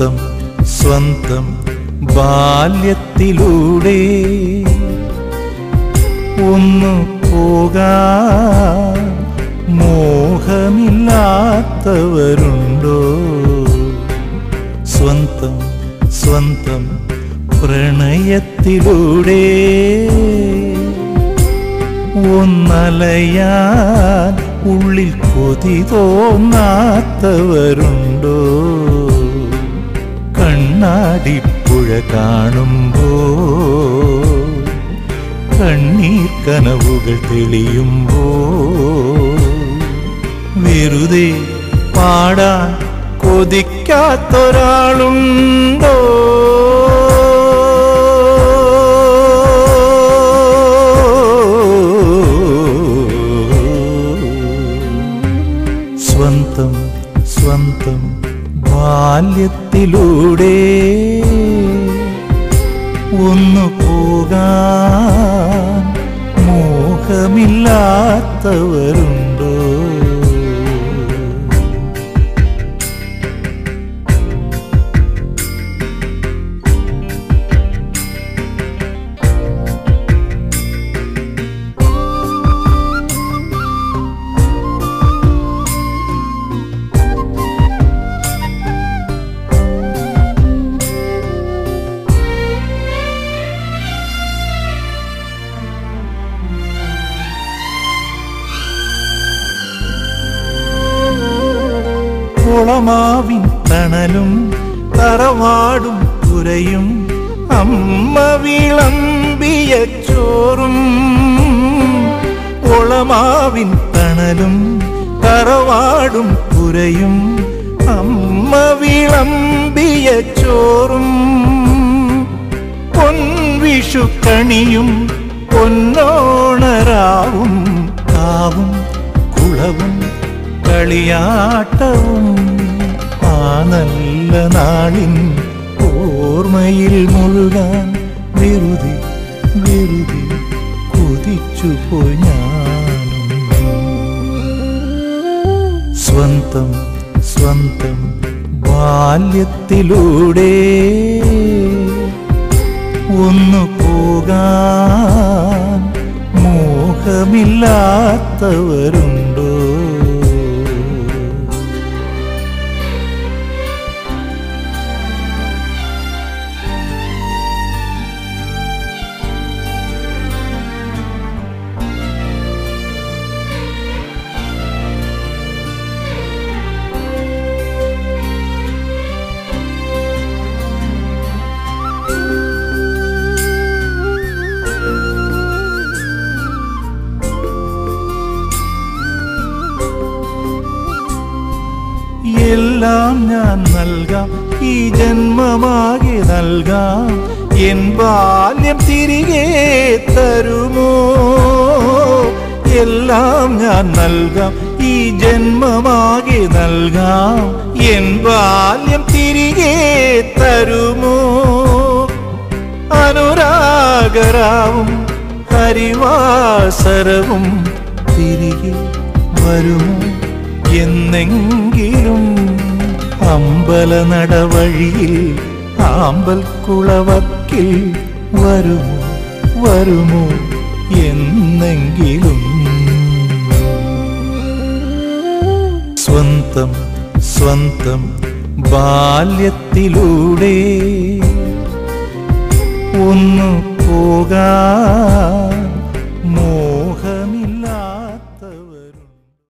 സ്വന്തം സ്വന്തം ബാല്യത്തിലൂടെ ഒന്നു പോകാൻ മോഹമില്ലാത്തവരുണ്ടോ സ്വന്തം സ്വന്തം പ്രണയത്തിലൂടെ ഒന്നലയാൻ ഉള്ളിൽ കൊതി തോന്നാത്തവരുണ്ടോ കണ്ണാടിപ്പുഴ കാണുമ്പോ കണ്ണീർ കനവുകൾ തെളിയുമ്പോ വെറുതെ പാടാൻ കൊതിക്കാത്തൊരാളുണ്ടോ സ്വന്തം സ്വന്തം ബാല്യത്തിലൂടെ ഒന്നു പോകാൻ മോഹമില്ലാത്തവരുണ്ടോ കുളമാവിൻ തണലും തറവാടും പുരയും അമ്മ വിളമ്പിയ ചോറും കുളമാവിൻ തണലും തറവാടും പുരയും അമ്മ വിളമ്പിയ ചോറും പൊൻവിഷുക്കണിയും പൊന്നോണരാവും കാവും കുളവും കളിയാട്ടവും ആ നല്ല നാളിൻ ഓർമ്മയിൽ മുഴുകാൻ വെറുതെ വെറുതെ കൊതിച്ചു പോയി ഞാനും സ്വന്തം സ്വന്തം ബാല്യത്തിലൂടെ ഒന്നു പോകാൻ മോഹമില്ലാത്തവരുണ്ടോ എല്ലാം ഞാൻ നൽകാം ഈ ജന്മമാകെ നൽകാം എൻ ബാല്യം തിരികെ തരുമോ എല്ലാം ഞാൻ നൽകാം ഈ ജന്മമാകെ നൽകാം എൻ ബാല്യം തിരികെ തരുമോ അനുരാഗരാവും ഹരിവാസരവും തിരികെ വരുമോ എന്നെങ്കിലും അമ്പല നടവഴിയിൽ ആമ്പൽ കുളവക്കിൽ വരുമോ വരുമോ എന്നെങ്കിലും സ്വന്തം സ്വന്തം ബാല്യത്തിലൂടെ ഒന്നു പോകാൻ